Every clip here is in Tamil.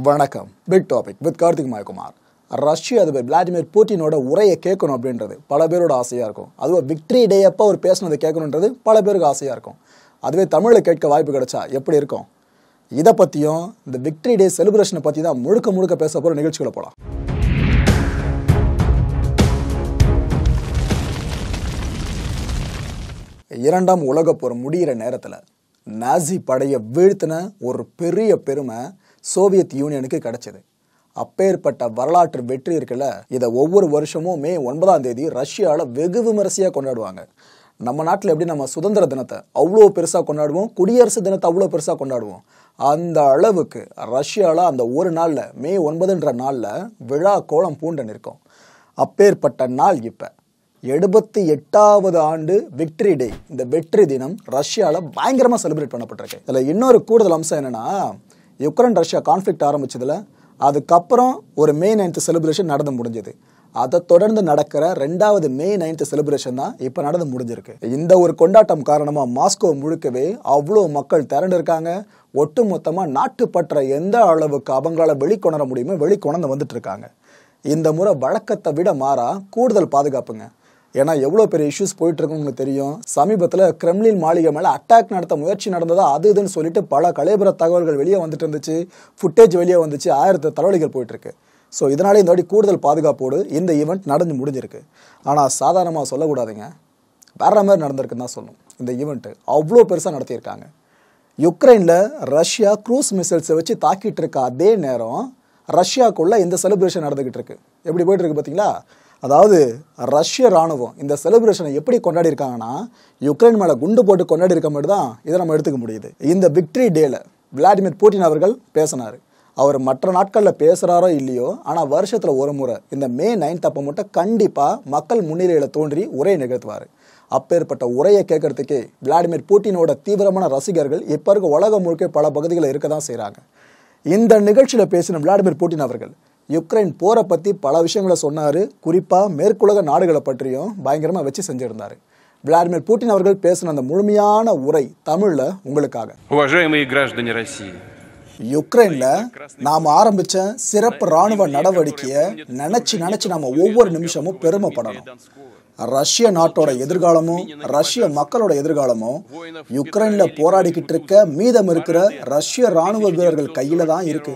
வணக்கம் big topic with Karthik Mayakumar ரஷ்ய அதிபர் விளாடிமிர் புட்டினோட உரையை கேட்கணும் அப்படின்றது பல பேரோட ஆசையாக இருக்கும் அதுவும் விக்டரி டே அப்போ அவர் பேசினதை கேட்கணுன்றது பல பேருக்கு ஆசையாக இருக்கும் அதுவே தமிழில் கேட்க வாய்ப்பு கிடைச்சா எப்படி இருக்கும் இதை பற்றியும் இந்த விக்டரி டே செலிப்ரேஷனை பற்றி தான் முழுக்க முழுக்க பேச போகிற நிகழ்ச்சிகளை போகலாம் இரண்டாம் உலகப் போர் முடிகிற நேரத்தில் நாசி படையை வீழ்த்தின ஒரு பெரிய பெருமை சோவியத் யூனியனுக்கு கிடைச்சது அப்பேற்பட்ட வரலாற்று வெற்றி இருக்குல்ல இதை ஒவ்வொரு வருஷமும் மே ஒன்பதாம் தேதி ரஷ்யாவில் வெகு விமரிசையாக கொண்டாடுவாங்க நம்ம நாட்டில் எப்படி நம்ம சுதந்திர தினத்தை அவ்வளோ பெருசாக கொண்டாடுவோம் குடியரசு தினத்தை அவ்வளோ பெருசாக கொண்டாடுவோம் அந்த அளவுக்கு ரஷ்யாவில் அந்த ஒரு நாளில் மே ஒன்பதுன்ற நாளில் விழா கோலம் பூண்ட நிற்கும் அப்பேற்பட்ட நாள் இப்போ எழுபத்தி எட்டாவது ஆண்டு விக்டரி டே இந்த வெற்றி தினம் ரஷ்யாவில் பயங்கரமாக செலிப்ரேட் பண்ணப்பட்டிருக்கு இதில் இன்னொரு கூடுதல் அம்சம் என்னன்னா யுக்ரைன் ரஷ்யா கான்ஃப்ளிக்ட் ஆரம்பிச்சதுல அதுக்கப்புறம் ஒரு மே நைன்த் செலிப்ரேஷன் நடந்து முடிஞ்சது அதை தொடர்ந்து நடக்கிற ரெண்டாவது மே நைன்த் செலிப்ரேஷன் தான் இப்போ நடந்து முடிஞ்சிருக்கு இந்த ஒரு கொண்டாட்டம் காரணமாக மாஸ்கோ முழுக்கவே அவ்வளோ மக்கள் திரண்டிருக்காங்க ஒட்டு மொத்தமாக நாட்டுப்பற்ற எந்த அளவுக்கு அவங்களால வெளிக்கொணர முடியுமோ வெளிக்கொணர்ந்து வந்துட்டு இருக்காங்க இந்த முறை வழக்கத்தை விட மாறா கூடுதல் பாதுகாப்புங்க ஏன்னா எவ்வளோ பெரிய இஷ்யூஸ் போயிட்டு இருக்குன்னு உங்களுக்கு தெரியும் சமீபத்தில் கிரெம்லின் மாளிகை மேலே அட்டாக் நடத்த முயற்சி நடந்ததா அது இதுன்னு சொல்லிட்டு பல கலைபுர தகவல்கள் வெளியே வந்துட்டு இருந்துச்சு ஃபுட்டேஜ் வெளியே வந்துச்சு ஆயிரத்து தலைவலிகள் போயிட்டு இருக்கு ஸோ இதனாலே இந்த வாட்டி கூடுதல் பாதுகாப்போடு இந்த ஈவெண்ட் நடந்து முடிஞ்சிருக்கு ஆனால் சாதாரணமாக சொல்லக்கூடாதுங்க வேற மாதிரி நடந்திருக்குன்னு தான் சொல்லணும் இந்த ஈவெண்ட்டு அவ்வளோ பெருசாக நடத்தியிருக்காங்க யுக்ரைனில் ரஷ்யா க்ரூஸ் மிசைல்ஸை வச்சு தாக்கிட்டு இருக்க அதே நேரம் ரஷ்யாக்குள்ள இந்த செலிப்ரேஷன் நடந்துகிட்டு இருக்கு எப்படி போயிட்டு இருக்கு பார்த்தீங்களா அதாவது ரஷ்ய ராணுவம் இந்த செலிப்ரேஷனை எப்படி கொண்டாடி இருக்காங்கன்னா யுக்ரைன் மேலே குண்டு போட்டு கொண்டாடி இருக்க மாதிரி தான் இதை நம்ம எடுத்துக்க முடியுது இந்த விக்டரி டேல விளாடிமிர் புட்டின் அவர்கள் பேசினார் அவர் மற்ற நாட்களில் பேசுகிறாரோ இல்லையோ ஆனால் வருஷத்தில் ஒரு முறை இந்த மே நைன்த் அப்போ மட்டும் கண்டிப்பாக மக்கள் முன்னிலையில் தோன்றி உரை நிகழ்த்துவார் அப்பேற்பட்ட உரையை கேட்கறதுக்கே விளாடிமிர் புட்டினோட தீவிரமான ரசிகர்கள் இப்போ இருக்க உலகம் முழுக்க பல பகுதிகளில் இருக்க தான் செய்கிறாங்க இந்த நிகழ்ச்சியில் பேசின விளாடிமிர் புட்டின் அவர்கள் யுக்ரைன் போரை பற்றி பல விஷயங்களை சொன்னார் குறிப்பாக மேற்குலக நாடுகளை பற்றியும் பயங்கரமாக வச்சு செஞ்சுருந்தார் விளாடிமிர் புட்டின் அவர்கள் பேசின அந்த முழுமையான உரை தமிழில் உங்களுக்காக Уважаемые граждане России, யுக்ரைன்ல நாம் ஆரம்பிச்ச சிறப்பு ராணுவ நடவடிக்கையை நினைச்சு நினைச்சு நாம ஒவ்வொரு நிமிஷமும் பெருமைப்படணும் ரஷ்ய நாட்டோட எதிர்காலமும் ரஷ்ய மக்களோட எதிர்காலமும் யுக்ரைன்ல போராடிக்கிட்டு இருக்க மீதம் இருக்கிற ரஷ்ய ராணுவ வீரர்கள் கையில தான் இருக்கு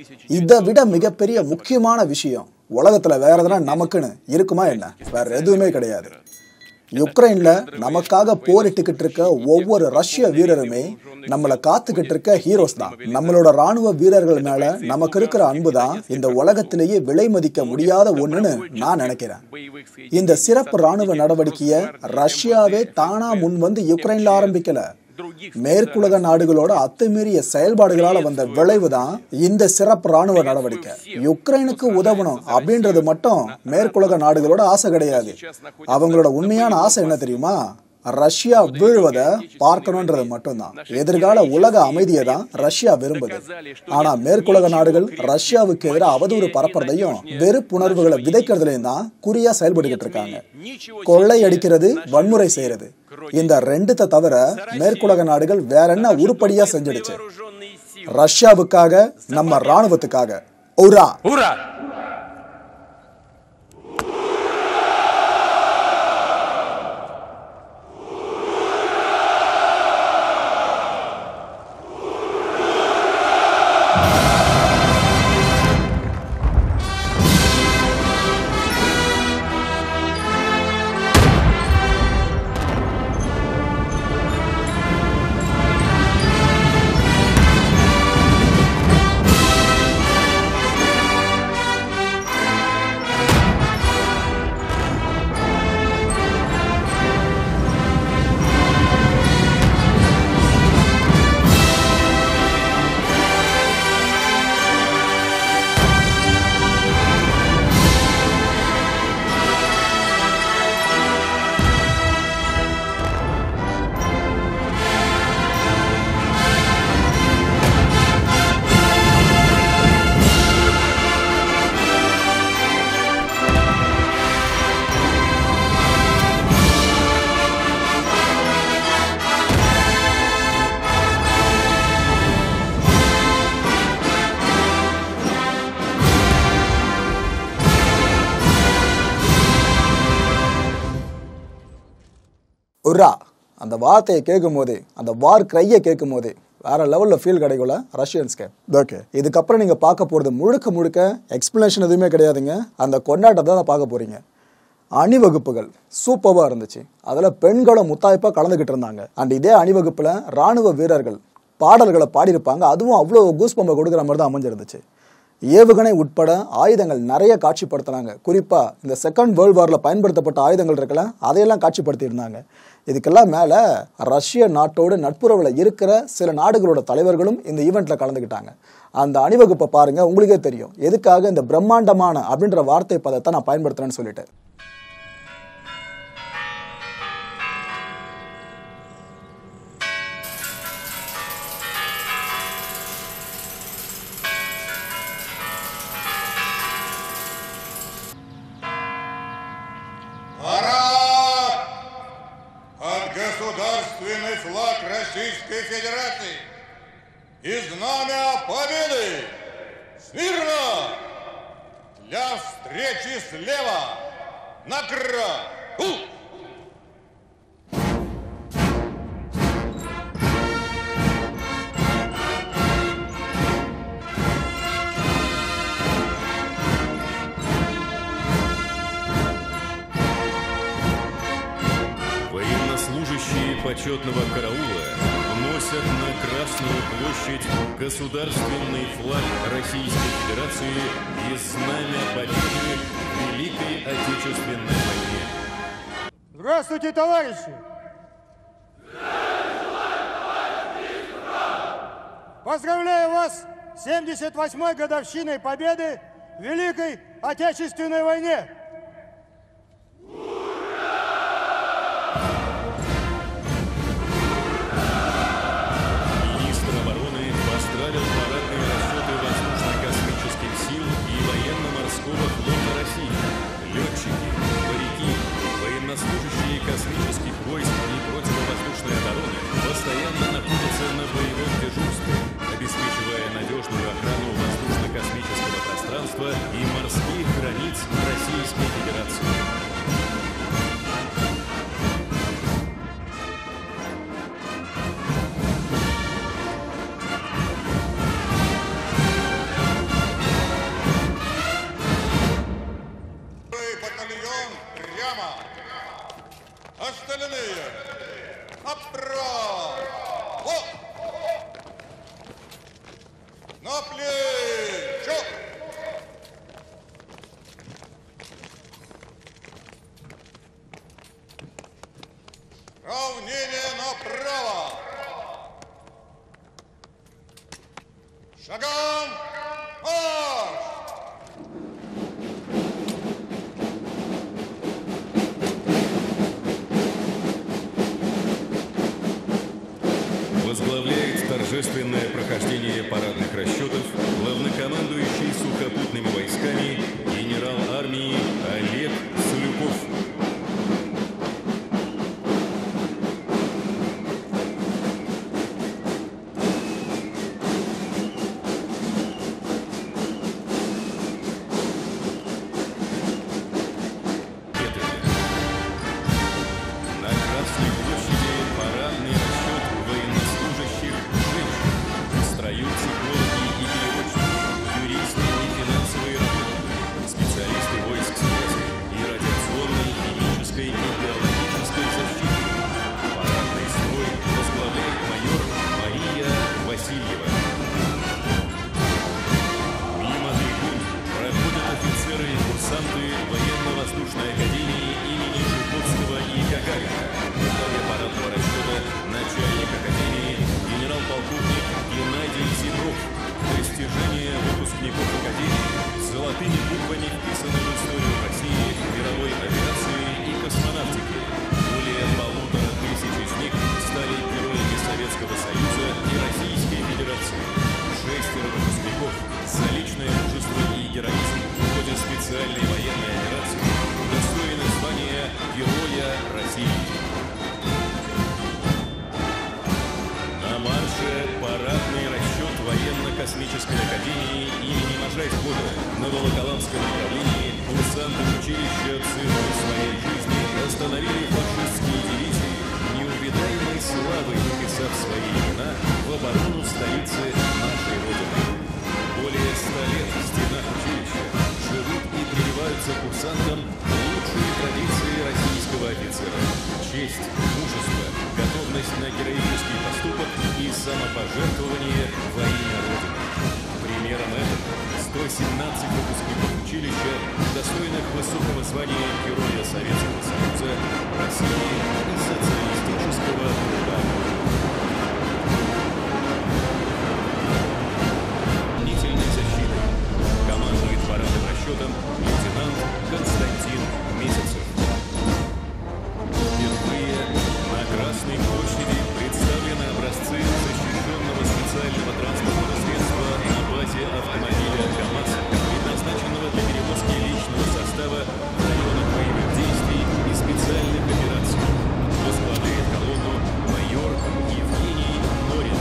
இதை விட மிகப்பெரிய முக்கியமான விஷயம் உலகத்துல வேற எதனா நமக்குன்னு இருக்குமா என்ன வேற எதுவுமே கிடையாது யுக்ரைன்ல நமக்காக போரிட்டுக்கிட்டு இருக்க ஒவ்வொரு ரஷ்ய வீரருமே நம்மளை காத்துக்கிட்டு இருக்க ஹீரோஸ் தான் நம்மளோட ராணுவ வீரர்கள் மேல நமக்கு இருக்கிற அன்பு தான் இந்த உலகத்திலேயே விலை மதிக்க முடியாத ஒண்ணுன்னு நான் நினைக்கிறேன் இந்த சிறப்பு ராணுவ நடவடிக்கையை ரஷ்யாவே தானா முன் வந்து யுக்ரைன்ல ஆரம்பிக்கல மேற்குலக நாடுகளோட அத்துமீறிய செயல்பாடுகளால வந்த விளைவு தான் இந்த சிறப்பு ராணுவ நடவடிக்கை யுக்ரைனுக்கு உதவணும் அப்படின்றது மட்டும் மேற்குலக நாடுகளோட ஆசை கிடையாது அவங்களோட உண்மையான ஆசை என்ன தெரியுமா ரஷ்யா வீழ்வதை பார்க்கணுன்றது மட்டும்தான் எதிர்கால உலக அமைதியை தான் ரஷ்யா விரும்புது ஆனா மேற்குலக நாடுகள் ரஷ்யாவுக்கு எதிராக அவதூறு பரப்புறதையும் வெறுப்புணர்வுகளை விதைக்கிறதுலையும் தான் குறியா செயல்பட்டுக்கிட்டு இருக்காங்க கொள்ளை அடிக்கிறது வன்முறை செய்யறது இந்த ரெண்டுத்தை தவிர மேற்குலக நாடுகள் வேற என்ன உருப்படியா செஞ்சிடுச்சு ரஷ்யாவுக்காக நம்ம ராணுவத்துக்காக உரா Ура! உர்ரா அந்த வார்த்தையை கேட்கும் போதே அந்த வார் கிரையை கேட்கும் போதே வேற லெவலில் ஃபீல் கிடைக்கும்ல ரஷ்யன்ஸ்க்கு ஓகே இதுக்கப்புறம் நீங்கள் பார்க்க போகிறது முழுக்க முழுக்க எக்ஸ்பிளனேஷன் எதுவுமே கிடையாதுங்க அந்த கொண்டாட்டத்தை தான் பார்க்க போகிறீங்க அணிவகுப்புகள் சூப்பராக இருந்துச்சு அதில் பெண்களும் முத்தாய்ப்பாக கலந்துக்கிட்டு இருந்தாங்க அண்ட் இதே அணிவகுப்பில் ராணுவ வீரர்கள் பாடல்களை பாடியிருப்பாங்க அதுவும் அவ்வளோ கூஸ் பம்பை கொடுக்குற மாதிரி தான் அமைஞ்சிருந்துச்சு ஏவுகணை உட்பட ஆயுதங்கள் நிறைய காட்சிப்படுத்தினாங்க குறிப்பாக இந்த செகண்ட் வேர்ல்டு வாரில் பயன்படுத்தப்பட்ட ஆயுதங்கள் இருக்குல்ல அதையெல்லாம் காட்சிப்படுத்தியிருந்தாங்க இதுக்கெல்லாம் மேலே ரஷ்ய நாட்டோடு நட்புறவில் இருக்கிற சில நாடுகளோட தலைவர்களும் இந்த ஈவெண்ட்டில் கலந்துக்கிட்டாங்க அந்த அணிவகுப்பை பாருங்கள் உங்களுக்கே தெரியும் எதுக்காக இந்த பிரம்மாண்டமான அப்படின்ற வார்த்தை பதத்தை நான் பயன்படுத்துகிறேன்னு சொல்லிட்டு Пора! От государственный флаг Российской Федерации и знамя победы! Смирно! Для встречи слева! Накра! Военнослужащие почетного караула вносят на Красную площадь государственный флаг Российской Федерации и знамя победы в Великой Отечественной войне. Здравствуйте, товарищи! Поздравляю вас с 78-й годовщиной победы в Великой Отечественной войне! Министр обороны поздравил парадные расчеты воздушно-космических сил и военно-морского флота России. Летчики, моряки, военнослужащие космических войск и противовоздушной обороны постоянно находятся на боевом дежурстве, обеспечивая надежную охрану воздушно-космического пространства и морских границ Российской Федерации. Первый батальон прямо! Остальные направо! Вот! На плечо! Равнение направо! Шагом марш! Возглавляет торжественное прохождение парадных расчетов главнокомандующий сухопутными войсками генерал армии Олег Сулюков. Это на Красной площади парадный расчет военнослужащих женщин. В строю психологи и переводчики, юристы и финансовые работники, специалисты войск связи и радиационной, химической и биологической защиты. Парадный строй возглавляет майор Мария Васильева. Мимо трибун проходят офицеры и курсанты военно-воздушной академии имени Жуковского и Гагарина. Во главе парадного расчета начальник академии генерал-полковник Геннадий Зимров. Достижения выпускников академии золотыми буквами вписаны в историю России, мировой авиации и космонавтики. Более полутора тысяч из них стали героями Советского Союза и Российской Федерации. Шестеро выпускников за личное мужество и героизм в ходе специальной военной операции удостоены звания Героя России. На марше парадный расчет военно-космической академии имени Можайского на Волоколамском направлении курсанты училища ценой своей жизни остановили фашистские дивизии передается курсантам лучшие традиции российского офицера. Честь, мужество, готовность на героический поступок и самопожертвование во имя Родины. Примером этого 117 выпускников училища, достойных высокого звания Героя Советского Союза, России и социалистического труда. Охранительной защитой. Командует парадным расчетом лейтенант Константин Месяцев. Впервые на Красной площади представлены образцы защищенного специального транспортного средства на базе автомобиля КАМАЗ, предназначенного для перевозки личного состава в районах боевых действий и специальных операций. Возглавляет колонну майор Евгений Норин.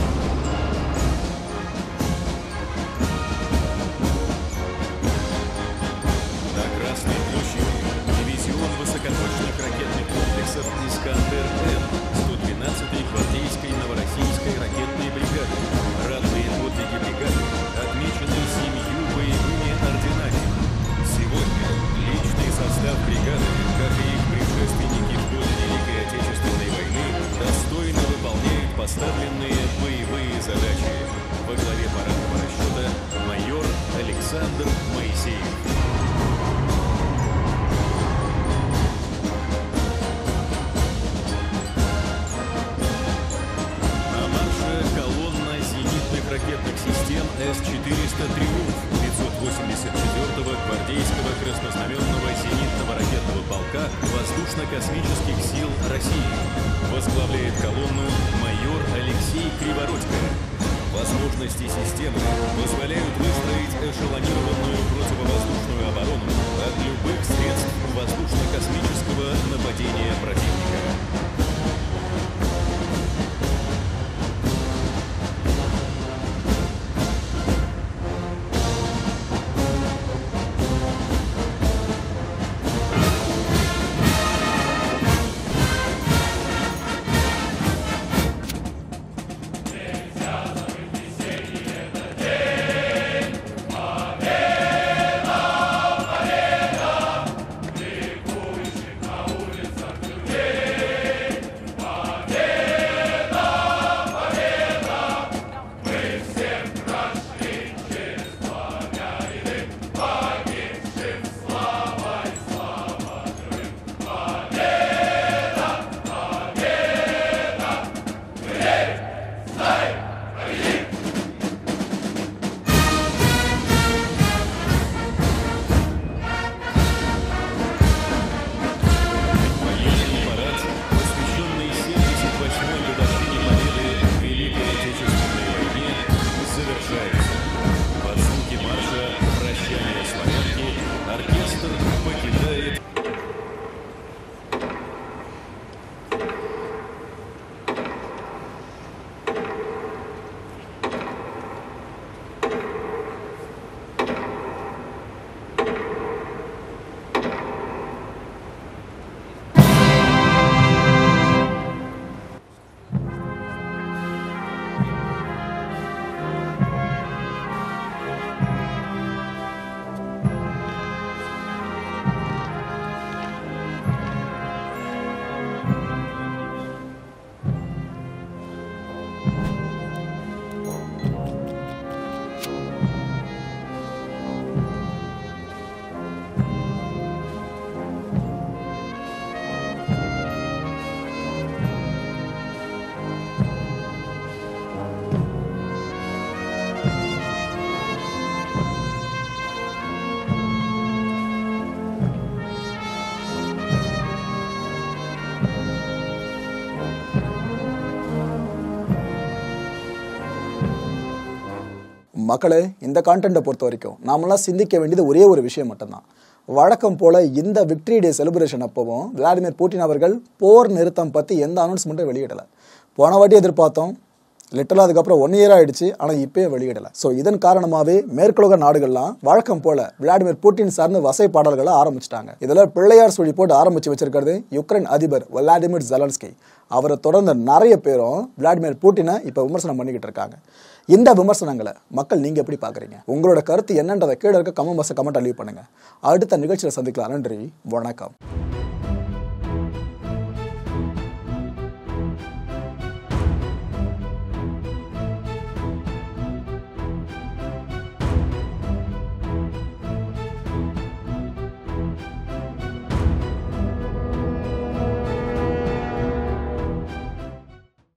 На Красной площади дивизион высокоточных ракетных комплексов «Искандер-М» 112-й гвардейской Новороссийской ракетной бригады. Ратные подвиги бригады отмечены семью боевыми орденами. Сегодня личный состав бригады, как и их предшественники в годы Великой Отечественной войны, достойно выполняет поставленные боевые задачи. Во главе парадного расчета майор Александр Моисеев. На марше колонна зенитных ракетных систем С-400 «Триумф» 584-го гвардейского краснознаменного зенитного ракетного полка Воздушно-космических сил России. Возглавляет колонну майор Алексей Кривородько. Возможности системы позволяют выстроить эшелонированную противовоздушную оборону от любых средств воздушно-космического нападения противника. Военный парад, посвященный 78-й годовщине победы в Великой Отечественной войне, завершается. Под звуки марша «Прощание славянки» оркестр покидает மக்களே இந்த கான்டென்ட்டை பொறுத்த வரைக்கும் நாமெல்லாம் சிந்திக்க வேண்டியது ஒரே ஒரு விஷயம் மட்டும்தான் வழக்கம் போல இந்த விக்டரி டே செலிப்ரேஷன் அப்பவும் விளாடிமிர் புட்டின் அவர்கள் போர் நிறுத்தம் பற்றி எந்த அனௌன்ஸ்மெண்ட்டும் வெளியிடலை போன வாட்டி எதிர்பார்த்தோம் லிட்டரலாக அதுக்கப்புறம் ஒன் இயர் ஆயிடுச்சு ஆனால் இப்பயும் வெளியிடலை ஸோ இதன் காரணமாகவே மேற்குலக நாடுகள்லாம் வழக்கம் போல விளாடிமிர் புட்டின் சார்ந்த வசை பாடல்களை ஆரம்பிச்சிட்டாங்க இதில் பிள்ளையார் சுழி போட்டு ஆரம்பிச்சு வச்சிருக்கிறது யுக்ரைன் அதிபர் விளாடிமிர் ஜெலன்ஸ்கி அவரை தொடர்ந்து நிறைய பேரும் விளாடிமிர் புட்டினை இப்போ விமர்சனம் பண்ணிக்கிட்டு இருக்காங்க இந்த விமர்சனங்களை மக்கள் நீங்க எப்படி பாக்குறீங்க உங்களோட கருத்து என்னன்றதை கீழே இருக்க கமெண்ட் பாக்ஸ் கமெண்ட் லீவ் பண்ணுங்க அடுத்த நிகழ்ச்சியில சந்திக்கலாம் நன்றி வணக்கம்